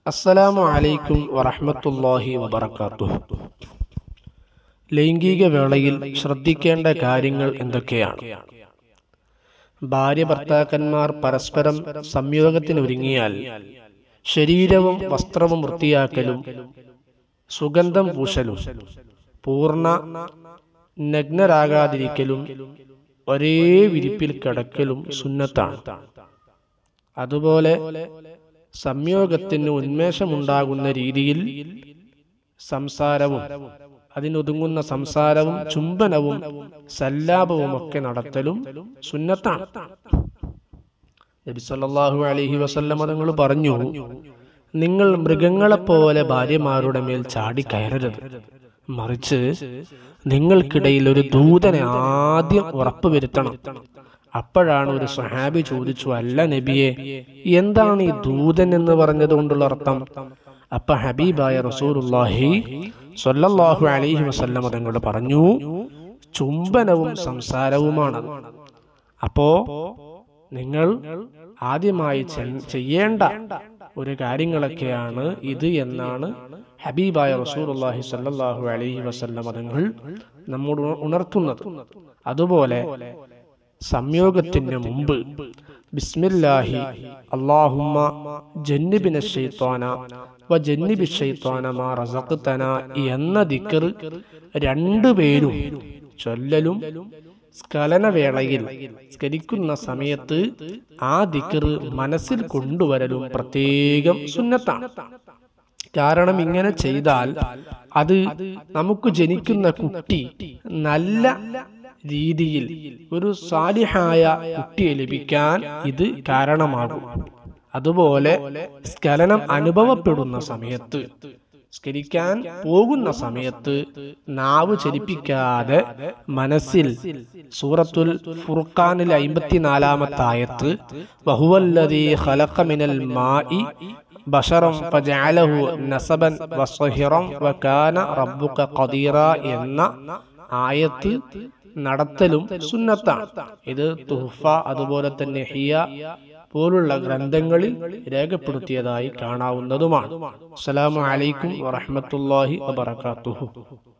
അസ്സലാമു അലൈക്കും വറഹ്മത്തുള്ളാഹി വബറകാതുഹു ലൈംഗിക വേളയിൽ ശ്രദ്ധിക്കേണ്ട കാര്യങ്ങൾ എന്തൊക്കെയാണ് ഭാര്യ ഭർത്താക്കന്മാർ പരസ്പരം സംയോഗത്തിനൊരുങ്ങിയാൽ ശരീരവും വസ്ത്രവും വൃത്തിയാക്കലും സുഗന്ധം പൂശലും പൂർണ്ണ നഗ്നരാകാതിരിക്കലും ഒരേ വിരിപ്പിൽ കിടക്കലും സുന്നത്താണ് അതുപോലെ സംയോഗത്തിന് ഉന്മേഷമുണ്ടാകുന്ന രീതിയിൽ സംസാരവും അതിനൊതുങ്ങുന്ന സംസാരവും ചുംബനവും സല്ലാപവും ഒക്കെ നടത്തലും സുന്നത്താണ് നബി സല്ലല്ലാഹു അലൈഹി വസല്ലമ തങ്ങൾ പറഞ്ഞു നിങ്ങൾ മൃഗങ്ങളെപ്പോലെ ഭാര്യമാരുടെ മേൽ ചാടി കയറരുത് മറിച്ച് നിങ്ങൾക്കിടയിൽ ഒരു ദൂതനെ ആദ്യം ഉറപ്പുവരുത്തണം അപ്പോഴാണ് ഒരു സഹാബി ചോദിച്ചു അല്ല നബിയെ എന്താണ് ഈ ദൂതൻ എന്ന് പറഞ്ഞത് കൊണ്ടുള്ള അർത്ഥം അപ്പൊ ഹബീബായ റസൂലുള്ളാഹി സ്വല്ലല്ലാഹു അലൈഹി വസല്ലമ തങ്ങൾ പറഞ്ഞു ചുംബനവും സംസാരവുമാണ് അപ്പോ നിങ്ങൾ ആദ്യമായി ചെ- ചെയ്യേണ്ട ഒരു കാര്യങ്ങളൊക്കെയാണ് ഇത് എന്നാണ് ഹബീബായ റസൂലുള്ളാഹി സ്വല്ലല്ലാഹു അലൈഹി വസല്ലമ തങ്ങൾ നമ്മോട് ഉണർത്തുന്നത് അതുപോലെ സംയോഗത്തിന് മുമ്പ് ബിസ്മില്ലാഹി അല്ലാഹുമ്മ ജന്നിബിന ശൈത്വാന വ ജന്നിബി ശൈത്വാന മാ റസഖ്തന എന്ന ദിക്ർ രണ്ടുപേരും ചൊല്ലലും സ്ഖലനവേളയിൽ സ്കരിക്കുന്ന സമയത്ത് ആ ദിക്ർ മനസ്സിൽ കൊണ്ടുവരലും പ്രത്യേകം സുന്നത്താണ് കാരണം ഇങ്ങനെ ചെയ്താൽ അത് നമുക്ക് ജനിക്കുന്ന കുട്ടി നല്ല രീതിയിൽ ഒരു സാലിഹായ കുട്ടിയെ ലഭിക്കാൻ ഇത് കാരണമാകും അതുപോലെ സ്ഖലനം അനുഭവപ്പെടുന്ന സമയത്ത് സ്കരിക്കാൻ പോകുന്ന സമയത്ത് നാവ് ചലിപ്പിക്കാതെ മനസ്സിൽ സൂറത്തുൽ ഫുർഖാനിൽ അമ്പത്തിനാലാമത്തെ ആയത്ത് വഹുവല്ലദീ ഖലഖ മിനൽ മാഇ ബഷറം ഫജഅലഹു നസബൻ വസ്വഹിറം വകാന റബ്ബുക ഖദീറ എന്ന ആയത്ത് നടത്തലും സുന്നത്താണ് ഇത് തുഹ്ഫ അതുപോലെ തന്നെ ഹിയ പോലുള്ള ഗ്രന്ഥങ്ങളിൽ രേഖപ്പെടുത്തിയതായി കാണാവുന്നതുമാണ് അസ്സലാമു അലൈക്കും വറഹ്മത്തുള്ളാഹി വബറകാതുഹു